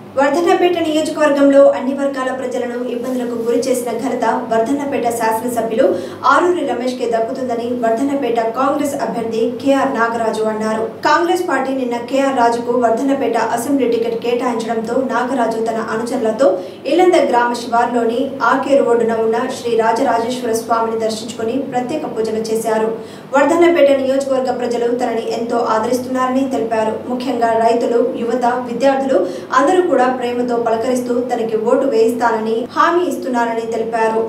వర్ధన్నపేట నియోజకవర్గంలో అన్ని వర్గాల ప్రజలను ఇబ్బందులకు గురి చేసిన ఘనత వర్ధన్నపేట శాసనసభ్యులు ఆరూరి రమేష్ కి దక్కుతుందని వర్ధన్నపేట కాంగ్రెస్ అభ్యర్థి కెఆర్ నాగరాజు అన్నారు కాంగ్రెస్ పార్టీ నిన్న కెఆర్ రాజుకు వర్ధన్నపేట అసెంబ్లీ టికెట్ కేటాయించడంతో నాగరాజు తన అనుచరులతో ఇల్లంద గ్రామ శివార్లోని ఆకేరు ఒడ్డున ఉన్న శ్రీ రాజరాజేశ్వర స్వామిని దర్శించుకుని ప్రత్యేక పూజలు చేశారు వర్ధన్నపేట నియోజకవర్గ ప్రజలు తనని ఎంతో ఆదరిస్తున్నారని తెలిపారు ముఖ్యంగా రైతులు యువత విద్యార్థులు అందరూ కూడా ప్రేమతో పలకరిస్తూ తనకి ఓటు వేయిస్తానని హామీ ఇస్తున్నారని తెలిపారు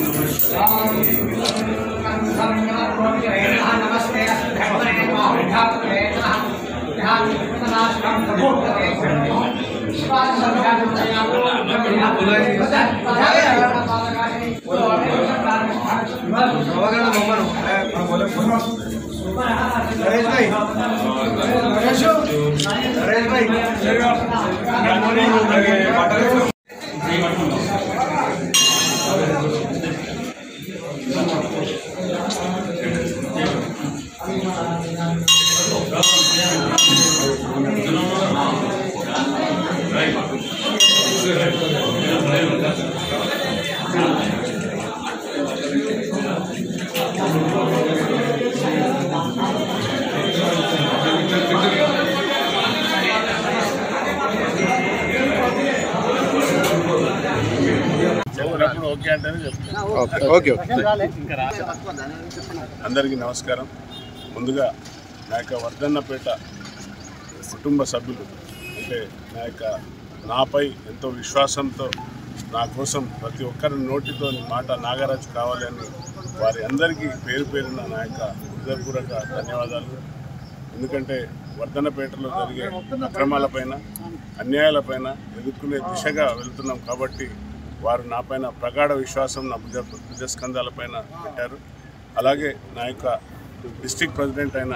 नरेश भाई नरेश नरेश भाई చెప్పినప్పుడు ఓకే అంటేనే చెప్తాను ఓకే ఓకే అందరికీ నమస్కారం ముందుగా నా యొక్క వర్ధన్నపేట కుటుంబ సభ్యులు అంటే నా యొక్క నాపై ఎంతో విశ్వాసంతో నా కోసం ప్రతి ఒక్కరి నోటితో మాట నాగరాజు కావాలని వారి అందరికీ పేరు పేరున నా యొక్క హృదయపూర్వక ధన్యవాదాలు ఎందుకంటే వర్ధనపేటలో జరిగే అక్రమాలపైన అన్యాయాలపైన ఎదుర్కొనే దిశగా వెళ్తున్నాం కాబట్టి వారు నాపైన ప్రగాఢ విశ్వాసం నా భుజ భుజస్కంధాలపైన పెట్టారు అలాగే నా యొక్క డిస్టిక్ ప్రెసిడెంట్ అయిన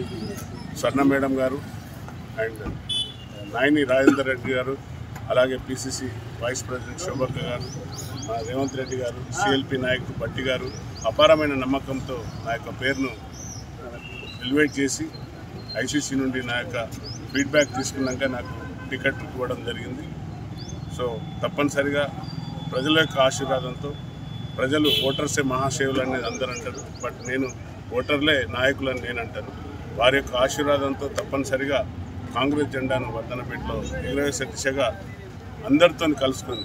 స్వర్ణ మేడం గారు అండ్ నాయని రాజేందర్ రెడ్డి గారు అలాగే పిసిసి వైస్ ప్రెసిడెంట్ శోభక్క గారు మా రేవంత్ రెడ్డి గారు సిఎల్పి నాయకుడు బట్టి గారు అపారమైన నమ్మకంతో నా యొక్క పేరును ఎలివేట్ చేసి ఐసీసీ నుండి నా యొక్క ఫీడ్బ్యాక్ తీసుకున్నాక నాకు టికెట్ ఇవ్వడం జరిగింది సో తప్పనిసరిగా ప్రజల యొక్క ఆశీర్వాదంతో ప్రజలు ఓటర్సే మహాశివులు అనేది అందరూ అంటారు బట్ నేను ఓటర్లే నాయకులని నేను అంటాను వారి యొక్క ఆశీర్వాదంతో తప్పనిసరిగా కాంగ్రెస్ జెండాను వర్ధనపేటలో ఎగురవేసే దిశగా అందరితో కలుసుకొని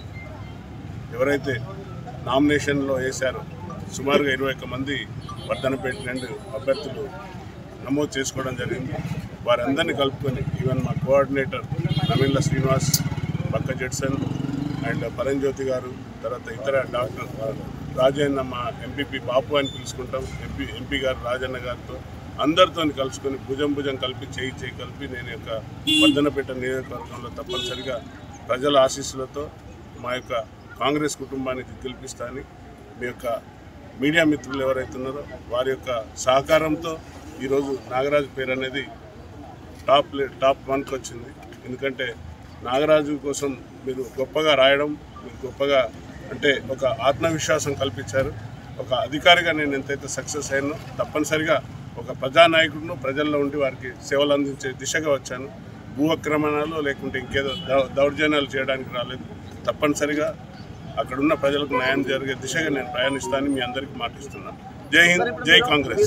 ఎవరైతే నామినేషన్లో వేశారో సుమారుగా ఇరవై ఒక్క మంది వర్ధనపేట నుండి అభ్యర్థులు నమోదు చేసుకోవడం జరిగింది వారందరినీ కలుపుకొని ఈవెన్ మా కోఆర్డినేటర్ నవీన్ల శ్రీనివాస్ బక్క జెడ్సన్ అండ్ పరంజ్యోతి గారు తర్వాత ఇతర డాక్టర్ రాజన్న మా ఎంపీపీ బాపు అని పిలుచుకుంటాం ఎంపీ ఎంపీ గారు రాజన్న గారితో అందరితో కలుసుకొని భుజం భుజం కలిపి చేయి చేయి కలిపి నేను యొక్క వర్ధనపేట నియోజకవర్గంలో తప్పనిసరిగా ప్రజల ఆశీస్సులతో మా యొక్క కాంగ్రెస్ కుటుంబానికి గెలిపిస్తానని మీ యొక్క మీడియా మిత్రులు ఎవరైతే ఉన్నారో వారి యొక్క సహకారంతో ఈరోజు నాగరాజు పేరు అనేది టాప్ లే- టాప్ వన్కి వచ్చింది ఎందుకంటే నాగరాజు కోసం మీరు గొప్పగా రాయడం మీరు గొప్పగా అంటే ఒక ఆత్మవిశ్వాసం కల్పించారు ఒక అధికారిగా నేను ఎంతైతే సక్సెస్ అయ్యానో తప్పనిసరిగా ఒక ప్రజానాయకుడును ప్రజల్లో ఉండి వారికి సేవలు అందించే దిశగా వచ్చాను భూ ఆక్రమణలు లేకుంటే ఇంకేదో దౌ- దౌర్జన్యాలు చేయడానికి రాలేదు తప్పనిసరిగా అక్కడున్న ప్రజలకు న్యాయం జరిగే దిశగా నేను ప్రయాణిస్తానని మీ అందరికీ మాటిస్తున్నాను జై హింద్ జై కాంగ్రెస్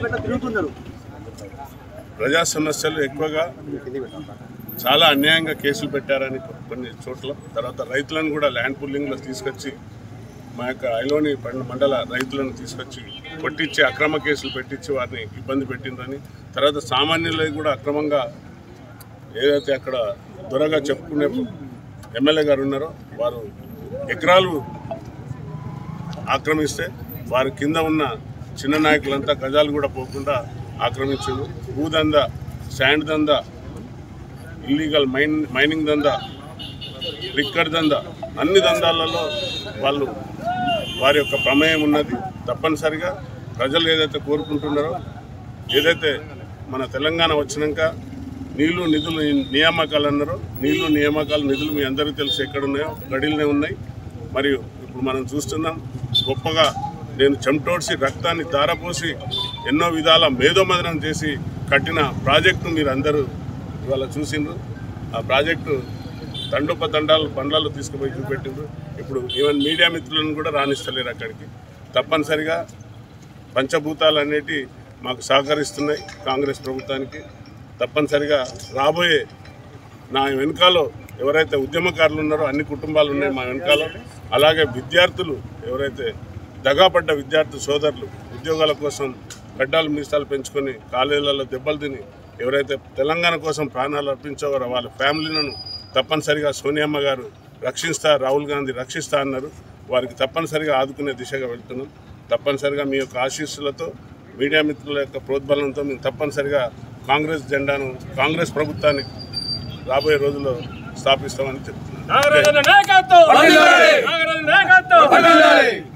ప్రజా సమస్యలు ఎక్కువగా చాలా అన్యాయంగా కేసులు పెట్టారని కొన్ని చోట్ల తర్వాత రైతులను కూడా ల్యాండ్ పుల్లింగ్లో తీసుకొచ్చి మా యొక్క ఐలోని పండ- మండల రైతులను తీసుకొచ్చి కొట్టించి అక్రమ కేసులు పెట్టించి వారిని ఇబ్బంది పెట్టిందని తర్వాత సామాన్యులకు కూడా అక్రమంగా ఏదైతే అక్కడ దొరగా చెప్పుకునే ఎమ్మెల్యే గారు ఉన్నారో వారు ఎకరాలు ఆక్రమిస్తే వారి కింద ఉన్న చిన్న నాయకులంతా గజాలు కూడా పోకుండా ఆక్రమించారు భూదంద శాండ్ దంద ఇల్లీగల్ మైన్ మైనింగ్ దందా లిక్కర్ దందా అన్ని దందాలలో వాళ్ళు వారి యొక్క ప్రమేయం ఉన్నది తప్పనిసరిగా ప్రజలు ఏదైతే కోరుకుంటున్నారో ఏదైతే మన తెలంగాణ వచ్చినాక నీళ్లు నిధులు నియామకాలు అన్నారో నీళ్లు నియామకాలు నిధులు మీ అందరికీ తెలుసు ఎక్కడ ఉన్నాయో గడిలోనే ఉన్నాయి మరియు ఇప్పుడు మనం చూస్తున్నాం గొప్పగా నేను చెమటోడ్చి రక్తాన్ని ధారపోసి ఎన్నో విధాల మేధోమదనం చేసి కట్టిన ప్రాజెక్టును మీరు అందరూ ఇవాళ చూసిండ్రు ఆ ప్రాజెక్టు తండోపతండాలు బండ్లలో తీసుకుపోయి చూపెట్టిండ్రు ఇప్పుడు ఈవెన్ మీడియా మిత్రులను కూడా రాణిస్తలేరు అక్కడికి తప్పనిసరిగా పంచభూతాలు అనేటి మాకు సహకరిస్తున్నాయి కాంగ్రెస్ ప్రభుత్వానికి తప్పనిసరిగా రాబోయే నా వెనకాలో ఎవరైతే ఉద్యమకారులు ఉన్నారో అన్ని కుటుంబాలు ఉన్నాయి మా వెనకాల అలాగే విద్యార్థులు ఎవరైతే దగాపడ్డ విద్యార్థి సోదరులు ఉద్యోగాల కోసం గడ్డాలు మీసాలు పెంచుకొని కాలేజీలలో దెబ్బలు తిని ఎవరైతే తెలంగాణ కోసం ప్రాణాలు అర్పించేవారో వాళ్ళ ఫ్యామిలీలను తప్పనిసరిగా సోనియమ్మ గారు రక్షిస్తా రాహుల్ గాంధీ రక్షిస్తా అన్నారు వారికి తప్పనిసరిగా ఆదుకునే దిశగా వెళ్తున్నాం తప్పనిసరిగా మీ యొక్క ఆశీస్సులతో మీడియా మిత్రుల యొక్క ప్రోద్బలంతో మేము తప్పనిసరిగా కాంగ్రెస్ జెండాను కాంగ్రెస్ ప్రభుత్వాన్ని రాబోయే రోజుల్లో స్థాపిస్తామని చెప్తున్నాను నాగరాజు నాయకత్వం నాగరాజు నాయకత్వం